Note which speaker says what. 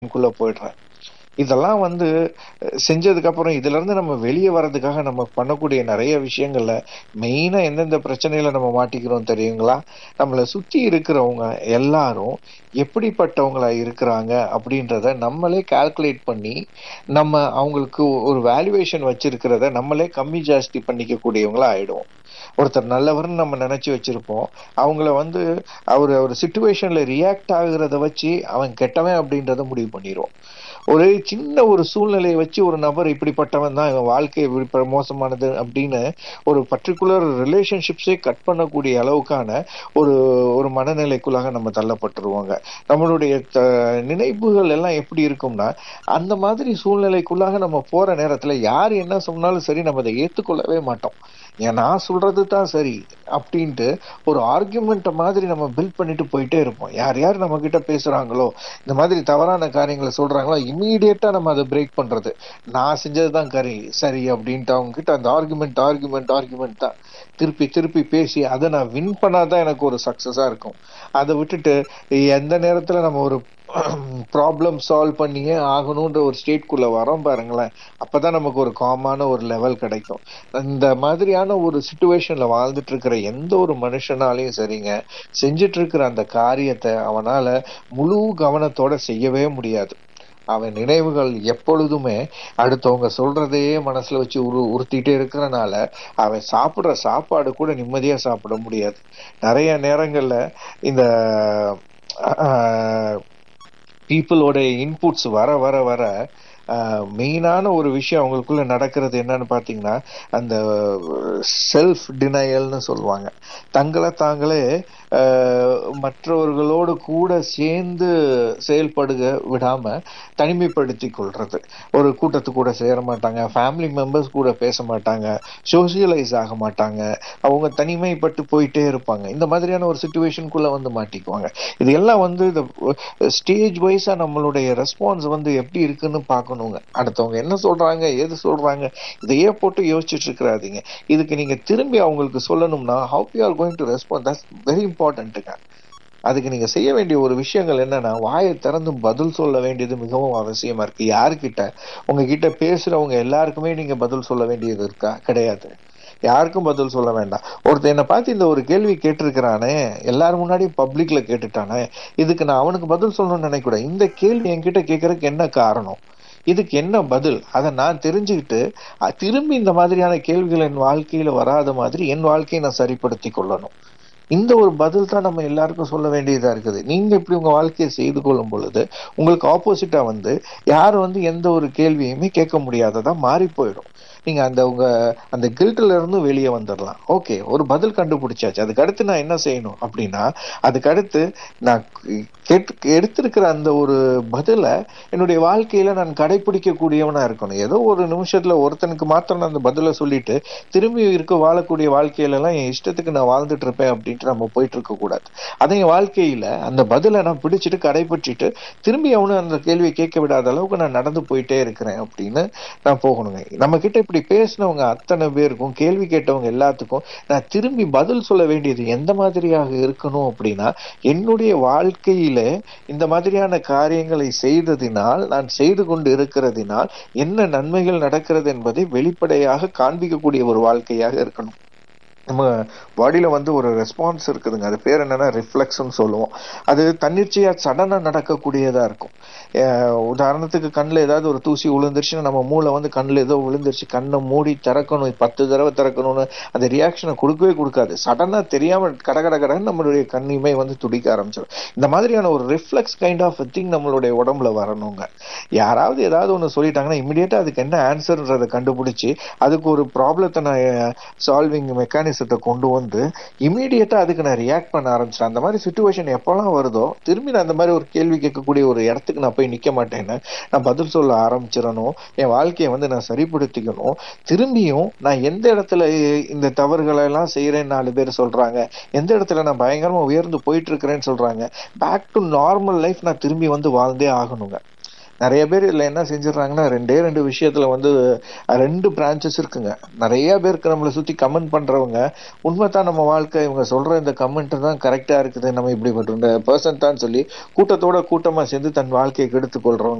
Speaker 1: குள்ள போயிடுறேன் இதெல்லாம் வந்து அஹ், செஞ்சதுக்கு அப்புறம் இதுல இருந்து நம்ம வெளியே வர்றதுக்காக நம்ம பண்ணக்கூடிய நிறைய விஷயங்கள்ல மெயினா எந்தெந்த பிரச்சனையில நம்ம மாட்டிக்கிறோம் தெரியுங்களா நம்மளை சுத்தி இருக்கிறவங்க எல்லாரும் எப்படிப்பட்டவங்களா இருக்கிறாங்க அப்படின்றத நம்மளே கால்குலேட் பண்ணி நம்ம அவங்களுக்கு ஒரு வேல்யூவேஷன் வச்சிருக்கிறத நம்மளே கம்மி ஜாஸ்தி பண்ணிக்க கூடியவங்களா ஆயிடுவோம் ஒருத்தர் நல்லவர்னு நம்ம நினைச்சு வச்சிருப்போம் அவங்கள வந்து அவர் ஒரு சுச்சுவேஷன்ல ரியாக்ட் ஆகுறத வச்சு அவன் கெட்டவன் அப்படின்றத முடிவு பண்ணிடுவோம் ஒரு சின்ன ஒரு சூழ்நிலையை வச்சு ஒரு நபர் இப்படிப்பட்டவன் தான் இவன் வாழ்க்கை இப்படி மோசமானது அப்படின்னு ஒரு பர்டிகுலர் ரிலேஷன்ஷிப்ஸே கட் பண்ணக்கூடிய அளவுக்கான ஒரு ஒரு மனநிலைக்குள்ளாக நம்ம தள்ளப்பட்டுருவாங்க நம்மளுடைய த- நினைவுகள் எல்லாம் எப்படி இருக்கும்னா அந்த மாதிரி சூழ்நிலைக்குள்ளாக நம்ம போற நேரத்துல யார் என்ன சொன்னாலும் சரி நம்ம அதை ஏத்துக்கொள்ளவே மாட்டோம் ஏன் நான் சொல்றது தான் சரி அப்படின்ட்டு ஒரு ஆர்குமெண்ட் மாதிரி நம்ம பில்ட் பண்ணிட்டு போயிட்டே இருப்போம் யார் யார் நம்ம கிட்ட பேசுறாங்களோ இந்த மாதிரி தவறான காரியங்களை சொல்றாங்களோ இம்மீடியட்டா நம்ம அதை பிரேக் பண்றது நான் செஞ்சதுதான் கரி சரி அப்படின்ட்டு அவங்க கிட்ட அந்த ஆர்குமெண்ட் ஆர்குமெண்ட் ஆர்குமெண்ட் தான் திருப்பி திருப்பி பேசி அதை நான் வின் பண்ணாதான் எனக்கு ஒரு சக்சஸா இருக்கும் அதை விட்டுட்டு எந்த நேரத்துல நம்ம ஒரு ப்ராப்ளம் சால்வ் பண்ணியே ஆகணுன்ற ஒரு ஸ்டேட்குள்ள வரோம் பாருங்களேன் அப்பதான் நமக்கு ஒரு காமான ஒரு லெவல் கிடைக்கும் இந்த மாதிரியான ஒரு சுச்சுவேஷன்ல வாழ்ந்துட்டு இருக்கிற எந்த ஒரு மனுஷனாலையும் சரிங்க செஞ்சுட்டு இருக்கிற அந்த காரியத்தை அவனால முழு கவனத்தோட செய்யவே முடியாது அவன் நினைவுகள் எப்பொழுதுமே அடுத்தவங்க சொல்றதையே மனசுல வச்சு உரு உறுத்திட்டே இருக்கிறனால அவன் சாப்பிடுற சாப்பாடு கூட நிம்மதியா சாப்பிட முடியாது நிறைய நேரங்கள்ல இந்த பீப்புளோட இன்புட்ஸ் வர வர வர மெயினான ஒரு விஷயம் அவங்களுக்குள்ள நடக்கிறது என்னன்னு பாத்தீங்கன்னா அந்த செல்ஃப் டினையல்னு சொல்லுவாங்க தங்களை தாங்களே ஆஹ், மற்றவர்களோடு கூட சேர்ந்து செயல்படுக விடாம தனிமைப்படுத்தி கொள்றது ஒரு கூட்டத்து கூட சேர மாட்டாங்க ஃபேமிலி மெம்பர்ஸ் கூட பேச மாட்டாங்க சோசியலைஸ் ஆக மாட்டாங்க அவங்க தனிமைப்பட்டு போயிட்டே இருப்பாங்க இந்த மாதிரியான ஒரு சுச்சுவேஷனுக்குள்ள வந்து மாட்டிக்குவாங்க இது எல்லாம் வந்து இந்த ஸ்டேஜ் வைஸா நம்மளுடைய ரெஸ்பான்ஸ் வந்து எப்படி இருக்குன்னு பார்க்கணுங்க அடுத்தவங்க என்ன சொல்றாங்க ஏது சொல்றாங்க இதையே போட்டு யோசிச்சுட்டு இருக்கிறாதீங்க இதுக்கு நீங்க திரும்பி அவங்களுக்கு சொல்லணும்னா how you are going to respond that's very இம்பார்ட்டன்ட்டுங்க அதுக்கு நீங்க செய்ய வேண்டிய ஒரு விஷயங்கள் என்னன்னா வாயை திறந்து பதில் சொல்ல வேண்டியது மிகவும் அவசியமா இருக்கு யாருக்கிட்ட உங்ககிட்ட பேசுறவங்க எல்லாருக்குமே நீங்க பதில் சொல்ல வேண்டியது இருக்கா கிடையாது யாருக்கும் பதில் சொல்ல வேண்டாம் ஒருத்தன் என்னை பார்த்து இந்த ஒரு கேள்வி கேட்டிருக்கிறானே எல்லாரும் முன்னாடி பப்ளிக்ல கேட்டுட்டானே இதுக்கு நான் அவனுக்கு பதில் சொல்லணும்னு நினைக்கூடாது இந்த கேள்வி என்கிட்ட கேட்கறதுக்கு என்ன காரணம் இதுக்கு என்ன பதில் அதை நான் தெரிஞ்சுக்கிட்டு அ- திரும்பி இந்த மாதிரியான கேள்விகள் என் வாழ்க்கையில வராத மாதிரி என் வாழ்க்கையை நான் சரிப்படுத்தி கொள்ளணும் இந்த ஒரு பதில் தான் நம்ம எல்லாருக்கும் சொல்ல வேண்டியதா இருக்குது நீங்க இப்படி உங்க வாழ்க்கையை செய்து கொள்ளும் பொழுது உங்களுக்கு ஆப்போசிட்டா வந்து யாரும் வந்து எந்த ஒரு கேள்வியுமே கேட்க முடியாததா மாறி போயிடும் நீங்க அந்த உங்க அந்த கில்ட்ல இருந்து வெளியே வந்துடலாம் ஓகே ஒரு பதில் கண்டுபிடிச்சாச்சு அதுக்கு அடுத்து நான் என்ன செய்யணும் அப்படின்னா அதுக்கு அடுத்து நான் கேட்டு எடுத்திருக்கிற அந்த ஒரு பதில என்னுடைய வாழ்க்கையில நான் கடைபிடிக்க கூடியவனா இருக்கணும் ஏதோ ஒரு நிமிஷத்துல ஒருத்தனுக்கு மாத்திரம் நான் அந்த பதில சொல்லிட்டு திரும்பி இருக்க வாழக்கூடிய வாழ்க்கையில எல்லாம் என் இஷ்டத்துக்கு நான் வாழ்ந்துட்டு இருப்பேன் அப்படின்ட்டு நம்ம போயிட்டு இருக்க கூடாது அதை என் வாழ்க்கையில அந்த பதிலை நான் பிடிச்சிட்டு கடைபிடிச்சிட்டு திரும்பி அவனு அந்த கேள்வியை கேட்க விடாத அளவுக்கு நான் நடந்து போயிட்டே இருக்கிறேன் அப்படின்னு நான் போகணுங்க நம்ம கிட்ட இப்படி பேசினவங்க அத்தனை பேருக்கும் கேள்வி கேட்டவங்க எல்லாத்துக்கும் நான் திரும்பி பதில் சொல்ல வேண்டியது எந்த மாதிரியாக இருக்கணும் அப்படின்னா என்னுடைய வாழ்க்கையில இந்த மாதிரியான காரியங்களை செய்ததினால் நான் செய்து கொண்டு இருக்கிறதினால் என்ன நன்மைகள் நடக்கிறது என்பதை வெளிப்படையாக காண்பிக்கக்கூடிய ஒரு வாழ்க்கையாக இருக்கணும் நம்ம பாடியில வந்து ஒரு ரெஸ்பான்ஸ் இருக்குதுங்க அது பேர் என்னன்னா ரிஃப்ளெக்ஸ்ன்னு சொல்லுவோம் அது தன்னிச்சையா சடனா நடக்கக்கூடியதா இருக்கும் அஹ் உதாரணத்துக்கு கண்ணில் ஏதாவது ஒரு தூசி விழுந்துருச்சுன்னா நம்ம மூளை வந்து கண்ணில் ஏதோ விழுந்துருச்சு கண்ணை மூடி திறக்கணும் பத்து தடவை திறக்கணும்னு அந்த ரியாக்ஷனை கொடுக்கவே கொடுக்காது சடனா தெரியாம கட கட கடன்னு நம்மளுடைய கண்ணிமை வந்து துடிக்க ஆரம்பிச்சிடும் இந்த மாதிரியான ஒரு ரிஃப்ளெக்ஸ் கைண்ட் ஆஃப் திங் நம்மளுடைய உடம்புல வரணுங்க யாராவது ஏதாவது ஒன்று சொல்லிட்டாங்கன்னா இமிடியேட்டா அதுக்கு என்ன ஆன்சர்ன்றதை கண்டுபிடிச்சு அதுக்கு ஒரு ப்ராப்ளத்தை நான் சால்விங் மெக்கானிசத்தை கொண்டு வந்து இமீடியட்டா அதுக்கு நான் ரியாக்ட் பண்ண ஆரம்பிச்சேன் அந்த மாதிரி சுச்சுவேஷன் எப்பெல்லாம் வருதோ திரும்பி நான் அந்த மாதிரி ஒரு கேள்வி கேட்கக்கூடிய ஒரு இடத்துக்கு நான் போய் நிக்க மாட்டேன்னு நான் பதில் சொல்ல ஆரம்பிச்சிடணும் என் வாழ்க்கையை வந்து நான் சரிப்படுத்திக்கணும் திரும்பியும் நான் எந்த இடத்துல இந்த தவறுகளை எல்லாம் செய்யறேன்னு நாலு பேர் சொல்றாங்க எந்த இடத்துல நான் பயங்கரமா உயர்ந்து போயிட்டு இருக்கிறேன்னு சொல்றாங்க பேக் டு நார்மல் லைஃப் நான் திரும்பி வந்து வாழ்ந்தே ஆகணுங்க நிறைய பேர் இதுல என்ன செஞ்சிடறாங்கன்னா ரெண்டே ரெண்டு விஷயத்துல வந்து அஹ், ரெண்டு பிரான்ச்சஸ் இருக்குங்க நிறைய பேருக்கு நம்மளை சுத்தி கமெண்ட் பண்றவங்க உண்மைதான் நம்ம வாழ்க்கை இவங்க சொல்ற இந்த கமெண்ட் தான் கரெக்டா இருக்குது நம்ம இப்படிப்பட்ட பர்சன் தான் சொல்லி கூட்டத்தோட கூட்டமா சேர்ந்து தன் வாழ்க்கையை கெடுத்துக் கொள்றவங்க